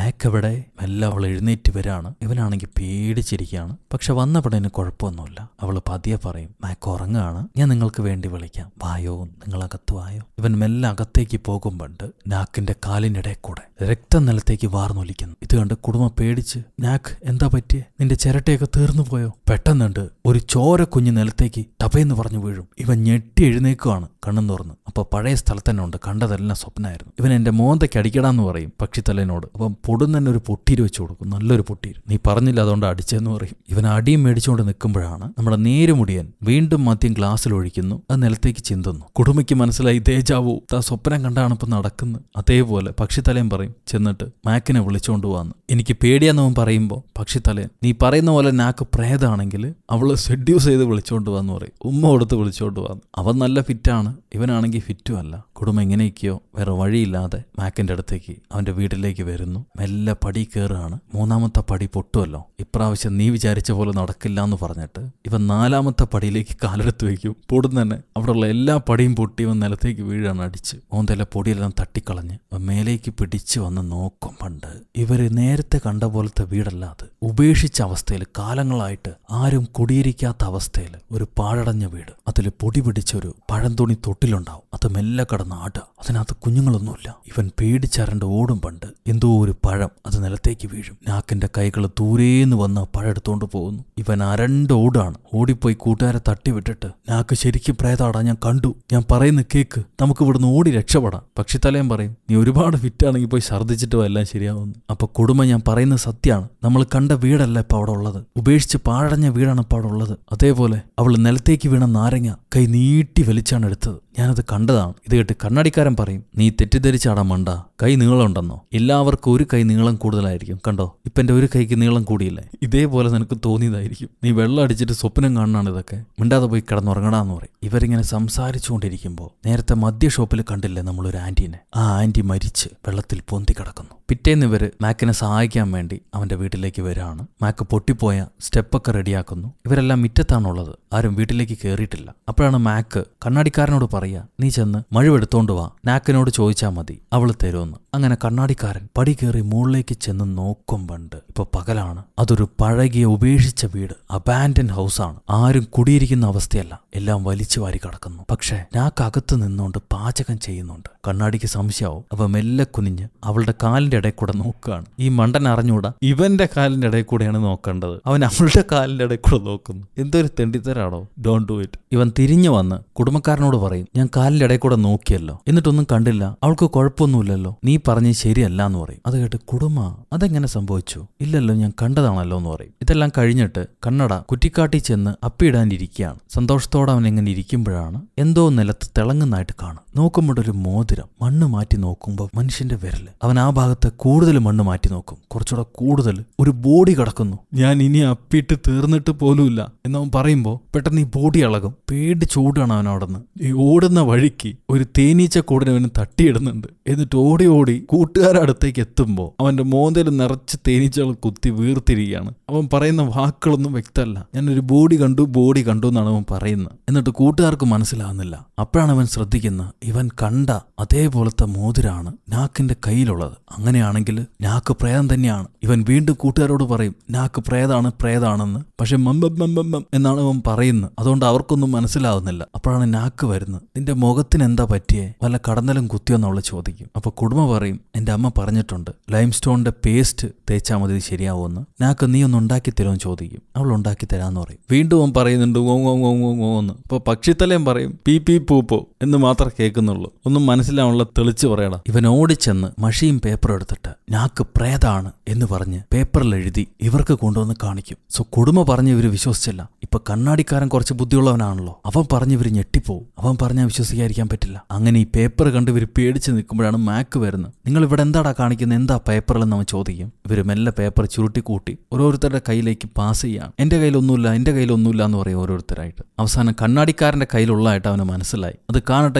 മാക്ക് എവിടെ മെല്ലെ അവൾ എഴുന്നേറ്റ് വരാണ് ഇവനാണെങ്കിൽ പേടിച്ചിരിക്കുകയാണ് പക്ഷെ വന്ന പെണ്ണിന് കുഴപ്പമൊന്നുമില്ല അവൾ പതിയെ പറയും മാക്ക് ഉറങ്ങുകയാണ് ഞാൻ നിങ്ങൾക്ക് വേണ്ടി വിളിക്കാം വായോ നിങ്ങൾ അകത്ത് വായോ ഇവൻ മെല്ലെ അകത്തേക്ക് പോകുമ്പോണ്ട് നാക്കിന്റെ കാലിനിടെ കൂടെ രക്തം നിലത്തേക്ക് വാർന്നൊലിക്കുന്നു ഇത് കണ്ട് കുടുംബം പേടിച്ച് നാക്ക് എന്താ പറ്റിയേ നിന്റെ ചിരട്ടയൊക്കെ തീർന്നു പോയോ പെട്ടെന്നുണ്ട് ഒരു ചോര കുഞ്ഞ് നിലത്തേക്ക് ടപയെന്ന് പറഞ്ഞു വീഴും ഇവൻ ഞെട്ടി എഴുന്നേക്കുവാണ് കണ്ണും തുറന്ന് അപ്പൊ പഴയ സ്ഥലത്ത് തന്നെ ഉണ്ട് കണ്ടതെല്ലാം സ്വപ്നമായിരുന്നു ഇവൻ എന്റെ മോന്തയ്ക്ക് അടിക്കടാന്ന് പറയും പക്ഷിത്തലേനോട് അപ്പം പൊടും തന്നെ ഒരു പൊട്ടീര് വെച്ച് കൊടുക്കും നല്ലൊരു പൊട്ടീര് നീ പറഞ്ഞില്ല അതുകൊണ്ട് അടിച്ചെന്ന് പറയും ഇവൻ അടിയും മേടിച്ചുകൊണ്ട് നിൽക്കുമ്പോഴാണ് നമ്മുടെ നേരുമുടിയൻ വീണ്ടും മദ്യം ഗ്ലാസ്സിൽ ഒഴിക്കുന്നു അത് നിലത്തേക്ക് ചിന്തുന്നു കുടുംബയ്ക്ക് മനസ്സിലായി തേജാവോ താ സ്വപ്നം കണ്ടാണ് ഇപ്പൊ നടക്കുന്നത് അതേപോലെ പക്ഷിത്തലയൻ പറയും ചെന്നിട്ട് മാക്കിനെ വിളിച്ചുകൊണ്ട് പോവാന്ന് എനിക്ക് പേടിയാന്നവൻ പറയുമ്പോൾ പക്ഷിത്തലയൻ നീ പറയുന്ന പോലെ നാക്ക് പ്രേതാണെങ്കിൽ അവള് സെഡ്യൂസ് ചെയ്ത് വിളിച്ചോണ്ട് പോവാന്ന് പറയും ഉമ്മ കൊടുത്ത് വിളിച്ചോണ്ട് പോവാന്ന് അവൻ നല്ല ഫിറ്റാണ് ഇവനാണെങ്കിൽ ഫിറ്റും അല്ല കുടുംബം എങ്ങനെയൊക്കെയോ വേറെ വഴിയില്ലാതെ മാക്കിന്റെ അടുത്തേക്ക് അവന്റെ വീട്ടിലേക്ക് വരുന്നു മെല്ലെ പടി കയറുകയാണ് മൂന്നാമത്തെ പടി പൊട്ടുമല്ലോ ഇപ്രാവശ്യം നീ വിചാരിച്ച പോലെ നടക്കില്ല എന്ന് പറഞ്ഞിട്ട് ഇവൻ നാലാമത്തെ പടിയിലേക്ക് കാലെടുത്ത് വയ്ക്കും പൊടും തന്നെ അവിടെയുള്ള എല്ലാ പടിയും പൊട്ടി ഇവൻ നിലത്തേക്ക് വീഴാണ് അടിച്ച് ഓന്തല പൊടിയെല്ലാം തട്ടിക്കളഞ്ഞ് അവൻ മേലേക്ക് പിടിച്ചു വന്ന് നോക്കും പണ്ട് ഇവര് നേരത്തെ കണ്ട പോലത്തെ വീടല്ല അത് ഉപേക്ഷിച്ച അവസ്ഥയിൽ കാലങ്ങളായിട്ട് ആരും കുടിയിരിക്കാത്ത അവസ്ഥയിൽ ഒരു പാഴടഞ്ഞ വീട് അതിൽ പൊടി പിടിച്ചൊരു പഴംതുണി തൊട്ടിലുണ്ടാവും അത് മെല്ലെ കടന്ന് ആടുക അതിനകത്ത് കുഞ്ഞുങ്ങളൊന്നുമില്ല ഇവൻ പേടിച്ചരണ്ട് ഓടും പണ്ട് എന്തോ ഒരു പഴം അത് നിലത്തേക്ക് വീഴും നാക്കിന്റെ കൈകൾ ദൂരേന്ന് വന്ന് ആ പഴം എടുത്തോണ്ട് പോകുന്നു ഇവൻ അരണ്ട് ഓടാണ് ഓടിപ്പോയി കൂട്ടുകാരെ തട്ടിവിട്ടിട്ട് നാക്ക് ശരിക്കും പ്രേതാടാ ഞാൻ കണ്ടു ഞാൻ പറയുന്ന കേക്ക് നമുക്ക് ഇവിടുന്ന് ഓടി രക്ഷപ്പെടാം പക്ഷിത്തലയും പറയും നീ ഒരുപാട് ഫിറ്റാണെങ്കിൽ പോയി ഛർദ്ദിച്ചിട്ട് വാ, എല്ലാം ശരിയാവുന്നു അപ്പൊ കുടുംബം ഞാൻ പറയുന്നത് സത്യമാണ് നമ്മൾ കണ്ട വീടല്ല ഇപ്പൊ അവിടെ ഉള്ളത് ഉപേക്ഷിച്ച് പാഴടഞ്ഞ വീടാണ് ഇപ്പൊ അവിടെ ഉള്ളത് അതേപോലെ അവൾ നിലത്തേക്ക് വീണ നാരങ്ങ കൈ നീട്ടി വലിച്ചാണ് എടുത്തത് ഞാനത് കണ്ടതാണ് ഇത് കേട്ട് കണ്ണാടിക്കാരൻ പറയും നീ തെറ്റിദ്ധരിച്ചാടാ മണ്ട കൈ നീളമുണ്ടെന്നോ എല്ലാവർക്കും ഒരു കൈ നീളം കൂടുതലായിരിക്കും കണ്ടോ ഇപ്പൊ എന്റെ ഒരു കൈക്ക് നീളം കൂടിയില്ലേ ഇതേപോലെ നിനക്ക് തോന്നിയതായിരിക്കും നീ വെള്ളം അടിച്ചിട്ട് സ്വപ്നം കാണാണ് ഇതൊക്കെ മിണ്ടാതെ പോയി കിടന്നുറങ്ങടാന്ന് പറയും ഇവരിങ്ങനെ സംസാരിച്ചുകൊണ്ടിരിക്കുമ്പോൾ നേരത്തെ മദ്യ ഷോപ്പിൽ കണ്ടില്ലേ നമ്മളൊരു ആന്റീനെ ആ ആന്റി മരിച്ച് വെള്ളത്തിൽ പൊന്തി കിടക്കുന്നു പിറ്റേന്ന് ഇവര് മാക്കിനെ സഹായിക്കാൻ വേണ്ടി അവന്റെ വീട്ടിലേക്ക് വരാണ് മാക്ക് പൊട്ടിപ്പോയ സ്റ്റെപ്പൊക്കെ റെഡിയാക്കുന്നു ഇവരെല്ലാം മുറ്റത്താണുള്ളത് ആരും വീട്ടിലേക്ക് കയറിയിട്ടില്ല അപ്പോഴാണ് മാക്ക് കണ്ണാടിക്കാരനോട് പറയാ നീ ചെന്ന് മഴുവെടുത്തോണ്ട് വാ നാക്കിനോട് ചോദിച്ചാൽ മതി അവള് തരുമെന്ന് അങ്ങനെ കണ്ണാടിക്കാരൻ പടി കയറി മുകളിലേക്ക് ചെന്ന് നോക്കും പണ്ട് ഇപ്പൊ പകലാണ് അതൊരു പഴകിയ ഉപേക്ഷിച്ച വീട് അബാൻഡൻ ഹൗസാണ് ആരും കുടിയിരിക്കുന്ന അവസ്ഥയല്ല എല്ലാം വലിച്ചു വാരി കിടക്കുന്നു പക്ഷെ നാക്കകത്ത് നിന്നുകൊണ്ട് പാചകം ചെയ്യുന്നുണ്ട് കണ്ണാടിക്ക് സംശയാവും അവ മെല്ലെ കുനിഞ്ഞ് അവളുടെ കാലിന്റെ ഇടയിൽ കൂടെ നോക്കുകയാണ് ഈ മണ്ടൻ അറിഞ്ഞൂടാ ഇവന്റെ കാലിന്റെ ഇടയിൽ കൂടെയാണ് നോക്കേണ്ടത് അവൻ അവളുടെ കാലിന്റെ ഇടയിൽ കൂടെ നോക്കുന്നു എന്തൊരു തെണ്ടിത്തരാണോ ഡോണ്ട് ഡു ഇറ്റ് ഇവൻ തിരിഞ്ഞു വന്ന് കുടുംബക്കാരനോട് പറയും ഞാൻ കാലിന്റെ ഇടയിൽ കൂടെ നോക്കിയല്ലോ എന്നിട്ടൊന്നും കണ്ടില്ല അവൾക്ക് കുഴപ്പമൊന്നുമില്ലല്ലോ നീ പറഞ്ഞ് ശരിയല്ല എന്ന് പറയും അത് കേട്ട് കുടുംബ അതെങ്ങനെ സംഭവിച്ചു ഇല്ലല്ലോ ഞാൻ കണ്ടതാണല്ലോ എന്ന് പറയും ഇതെല്ലാം കഴിഞ്ഞിട്ട് കണ്ണട കുറ്റിക്കാട്ടി ചെന്ന് അപ്പിയിടാനിരിക്കുകയാണ് സന്തോഷത്തോടെ അവൻ എങ്ങനെ ഇരിക്കുമ്പോഴാണ് എന്തോ നിലത്ത് തിളങ്ങുന്നതായിട്ട് കാണും നോക്കുമ്പോൾ ഒരു മോതിരം മണ്ണ് മാറ്റി നോക്കുമ്പോൾ മനുഷ്യന്റെ വിരല് അവൻ ആ ഭാഗത്ത് കൂടുതൽ മണ്ണ് മാറ്റി നോക്കും കുറച്ചുകൂടെ കൂടുതൽ ഒരു ബോഡി കിടക്കുന്നു ഞാൻ ഇനി അപ്പിയിട്ട് തീർന്നിട്ട് പോലുമില്ല എന്നവൻ പറയുമ്പോൾ പെട്ടെന്ന് ഈ ബോഡി ഇളകും പേടി ചൂടാണ് അവൻ അവിടെ നിന്ന് ഈ ഓടുന്ന വഴിക്ക് ഒരു തേനീച്ച കൂടിനെ അവന് തട്ടിയിടുന്നുണ്ട് എന്നിട്ട് ഓടി ഓടി കൂട്ടുകാരുടെ അടുത്തേക്ക് എത്തുമ്പോൾ അവന്റെ മോന്തയിൽ നിറച്ച് തേനീച്ചകൾ കുത്തി വീർത്തിരിക്കുകയാണ് അവൻ പറയുന്ന വാക്കുകളൊന്നും വ്യക്തമല്ല ഞാനൊരു ബോഡി കണ്ടു ബോഡി കണ്ടു എന്നാണ് അവൻ പറയുന്നത് എന്നിട്ട് കൂട്ടുകാർക്ക് മനസ്സിലാകുന്നില്ല അപ്പോഴാണ് അവൻ ശ്രദ്ധിക്കുന്നത് ഇവൻ കണ്ട അതേപോലത്തെ മോതിരാണ് നാക്കിന്റെ കയ്യിലുള്ളത് അങ്ങനെയാണെങ്കിൽ നാക്ക് പ്രേതം തന്നെയാണ് ഇവൻ വീണ്ടും കൂട്ടുകാരോട് പറയും നാക്ക് പ്രേതാണ് പ്രേതാണെന്ന് പക്ഷെ മമ്പം മമ്പം മം എന്നാണ് അവൻ പറയുന്നത് അതുകൊണ്ട് അവർക്കൊന്നും മനസ്സിലാവുന്നില്ല അപ്പോഴാണ് നാക്ക് വരുന്നത് നിന്റെ മുഖത്തിന് എന്താ പറ്റിയേ വല്ല കടന്നലും കുത്തിയോന്നുള്ള ചോദിക്കും അപ്പൊ കുടുംബ പറയും എന്റെ അമ്മ പറഞ്ഞിട്ടുണ്ട് ലൈം സ്റ്റോണിന്റെ പേസ്റ്റ് തേച്ചാൽ മതി ഇത് ശരിയാവുമെന്ന് നാക്ക് നീ ഒന്ന് ഉണ്ടാക്കി തരുമെന്ന് ചോദിക്കും അവൾ ഉണ്ടാക്കി തരാന്ന് പറയും വീണ്ടും അവൻ പറയുന്നുണ്ട് ഓ ഓ ഓ ഓ ഓ എന്ന് അപ്പൊ പക്ഷിത്തലയും പറയും പി പി പൂപ്പോ എന്ന് മാത്രമേ കേൾക്കുന്നുള്ളൂ ഒന്നും മനസ്സിലാവുള്ള തെളിച്ച് പറയണം ഇവൻ ഓടിച്ചെന്ന് മഷിയും പേപ്പറും എടുത്തിട്ട് നാക്ക് പ്രേതാണ് എന്ന് പറഞ്ഞ് പേപ്പറിൽ എഴുതി ഇവർക്ക് കൊണ്ടുവന്ന് കാണിക്കും സോ കുടുംബ പറഞ്ഞ് ഇവര് വിശ്വസിച്ചില്ല ഇപ്പൊ കണ്ണാടിക്കാരൻ കുറച്ച് ബുദ്ധിയുള്ളവനാണല്ലോ അവൻ പറഞ്ഞ് ഇവര് ഞെട്ടിപ്പോവും അവൻ പറഞ്ഞാൽ വിശ്വസിക്കാതിരിക്കാൻ പറ്റില്ല അങ്ങനെ ഈ പേപ്പർ കണ്ട് ഇവർ പേടിച്ച് നിൽക്കുമ്പോഴാണ് മാക്ക് വരുന്നത് നിങ്ങൾ ഇവിടെ എന്താടാ കാണിക്കുന്നത് എന്താ പേപ്പറിലെന്ന് അവൻ ചോദിക്കും ഇവര് മെല്ലെ പേപ്പർ ചുരുട്ടി കൂട്ടി ഓരോരുത്തരുടെ കയ്യിലേക്ക് പാസ് ചെയ്യാം എന്റെ കയ്യിലൊന്നുമില്ല എന്റെ കയ്യിലൊന്നുമില്ല എന്ന് പറയും ഓരോരുത്തരായിട്ട് അവസാനം കണ്ണാടിക്കാരന്റെ കയ്യിലുള്ളതായിട്ട് അവന് മനസ്സിലായി അത് കാണട്ടെ ഞാൻ കാണട്ടെ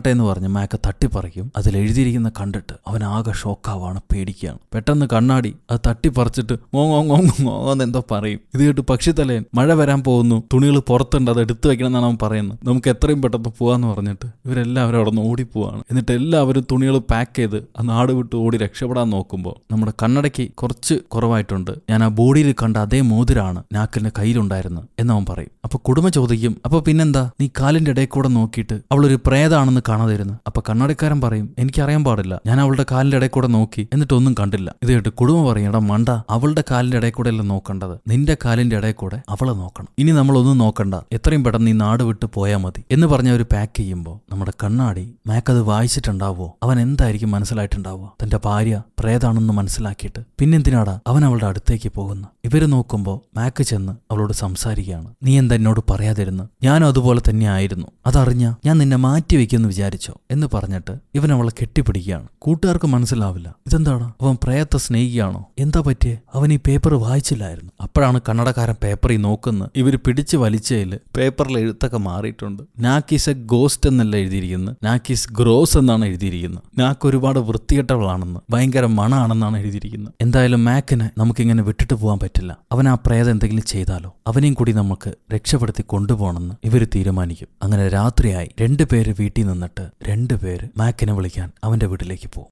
കാണട്ടെ എന്ന് പറഞ്ഞ് മാക്ക് തട്ടിപ്പറിക്കും അതിൽ എഴുതിയിരിക്കുന്ന കണ്ടിട്ട് അവൻ ആകെ ഷോക്കാവാണ് പേടിക്കുകയാണ് പെട്ടെന്ന് കണ്ണാടി അത് തട്ടിപ്പറിച്ചിട്ട് മോങ്ങോങ്ങോങ്ങോന്ന് എന്തോ പറയും ഇത് കേട്ട് പക്ഷിത്തലയൻ മഴ വരാൻ പോകുന്നു തുണികൾ പുറത്തുണ്ട് അത് എടുത്തു വെക്കണം എന്നാണ് അവൻ പറയുന്നത് നമുക്ക് എത്രയും പെട്ടെന്ന് പോവാന്ന് പറഞ്ഞിട്ട് ഇവരെല്ലാവരും അവിടെ നിന്ന് ഓടിപ്പോവാണ് എന്നിട്ട് എല്ലാവരും തുണികൾ പാക്ക് ചെയ്ത് ആ നാട് വിട്ട് ഓടി രക്ഷപ്പെടാൻ നോക്കുമ്പോൾ നമ്മുടെ കണ്ണടയ്ക്ക് കുറച്ച് കുറവായിട്ടുണ്ട് ഞാൻ ആ ബോഡിയിൽ കണ്ട അതേ മോതിരാണ് നാക്കിന്റെ കയ്യിലുണ്ടായിരുന്നത് എന്നവൻ പറയും അപ്പൊ കുടുംബ ചോദിക്കും അപ്പൊ പിന്നെന്താ നീ കാലിന്റെ ഇടയിൽ കൂടെ നോക്കിയിട്ട് അവളൊരു പ്രേതാണെന്ന് കാണാതിരുന്നു അപ്പൊ കണ്ണടക്കാരൻ പറയും എനിക്കറിയാൻ പാടില്ല ഞാൻ അവളുടെ കാലിന്റെ ഇടയിൽ കൂടെ നോക്കി എന്നിട്ടൊന്നും കണ്ടില്ല ഇത് കേട്ട് കുടുംബ പറയും എടാ മണ്ട അവളുടെ കാലിന്റെ ഇടയിൽ കൂടെ അല്ല നോക്കേണ്ടത് നിന്റെ കാലിന്റെ ഇടയിൽ കൂടെ അവളെ നോക്കണം ഇനി നമ്മളൊന്നും നോക്കണ്ട എത്രയും പെട്ടെന്ന് നീ നാട് വിട്ട് പോയാൽ മതി എന്ന് പറഞ്ഞ അവർ പാക്ക് ചെയ്യുമ്പോൾ നമ്മുടെ കണ്ണാടി മാക്ക് അത് വായിച്ചിട്ടുണ്ടാവോ അവൻ എന്തായിരിക്കും മനസ്സിലായിട്ടുണ്ടാവുക തന്റെ ഭാര്യ പ്രേതാണെന്ന് മനസ്സിലാക്കിയിട്ട് പിന്നെന്തിനാടാ അവൻ അവളുടെ അടുത്തേക്ക് പോകുന്നു ഇവര് നോക്കുമ്പോൾ മാക്ക് ചെന്ന് അവളോട് സംസാരിക്കുകയാണ് നീ എന്താ എന്നോട് പറയാതിരുന്നു ഞാനും അതുപോലെ തന്നെ ആയിരുന്നു അതറിഞ്ഞ ഞാൻ നിന്നെ മാറ്റി വെക്കുമെന്ന് വിചാരിച്ചോ എന്ന് പറഞ്ഞിട്ട് ഇവൻ അവളെ കെട്ടിപ്പിടിക്കുകയാണ് കൂട്ടുകാർക്ക് മനസ്സിലാവില്ല ഇതെന്താണ് അവൻ പ്രേയത്തെ സ്നേഹിക്കുകയാണോ എന്താ പറ്റിയേ അവൻ ഈ പേപ്പർ വായിച്ചില്ലായിരുന്നു അപ്പോഴാണ് കന്നഡക്കാരൻ പേപ്പറിൽ നോക്കുന്നത് ഇവർ പിടിച്ച് വലിച്ചതിൽ പേപ്പറിൽ എഴുത്തൊക്കെ മാറിയിട്ടുണ്ട് നാക്കീസ് എ ഗോസ്റ്റ് എന്നല്ല എഴുതിയിരിക്കുന്നത് നാക്കീസ് ഗ്രോസ് എന്നാണ് എഴുതിയിരിക്കുന്നത് നാക്ക് ഒരുപാട് വൃത്തികെട്ടവളാണെന്ന് ഭയങ്കര മണാണെന്നാണ് എഴുതിയിരിക്കുന്നത് എന്തായാലും മാക്കിനെ നമുക്കിങ്ങനെ വിട്ടിട്ട് പോകാൻ പറ്റില്ല അവൻ ആ പ്രേതം എന്തെങ്കിലും ചെയ്താലോ അവനെയും കൂടി നമുക്ക് രക്ഷപ്പെടുത്തി കൊണ്ടുപോകണമെന്ന് ഇവർ തീരുമാനിക്കും അങ്ങനെ രാത്രിയായി രണ്ടുപേര് വീട്ടിൽ നിന്നിട്ട് രണ്ടുപേര് മാക്കിനെ വിളിക്കാൻ അവന്റെ വീട്ടിലേക്ക് പോകും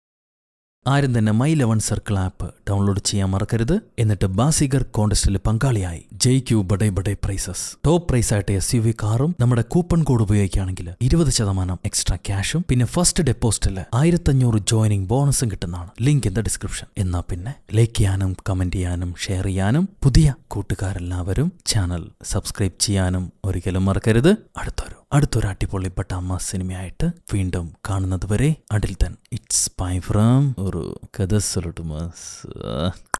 ആരും തന്നെ my eleven circle app download ചെയ്യാൻ മറക്കരുത് എന്നിട്ട് ബാസിഗർ കോൺടെസ്റ്റിൽ പങ്കാളിയായി ജയിക്കൂ ബഡേ ബഡേ പ്രൈസസ് ടോപ്പ് പ്രൈസ് ആയിട്ട് എസ് യു വി കാറും നമ്മുടെ കൂപ്പൺ കോഡ് ഉപയോഗിക്കുകയാണെങ്കിൽ ഇരുപത് ശതമാനം എക്സ്ട്രാ ക്യാഷും പിന്നെ ഫസ്റ്റ് ഡെപ്പോസിറ്റിൽ ആയിരത്തഞ്ഞൂറ് ജോയിനിങ് ബോണസും കിട്ടുന്നതാണ് ലിങ്ക് ഇൻ ദ ഡിസ്ക്രിപ്ഷൻ എന്നാ പിന്നെ ലൈക്ക് ചെയ്യാനും കമന്റ് ചെയ്യാനും ഷെയർ ചെയ്യാനും പുതിയ കൂട്ടുകാരെല്ലാവരും ചാനൽ സബ്സ്ക്രൈബ് ചെയ്യാനും ഒരിക്കലും മറക്കരുത് അടുത്തൊരു അടുത്തൊരു അടിപൊളി പട്ടാമ്മ സിനിമയായിട്ട് വീണ്ടും കാണുന്നത് വരെ അഡിൽ തൻ ഇറ്റ്സ് ബൈ ഫ്രം ഒരു കഥ സൊല്ലട്ടുമാ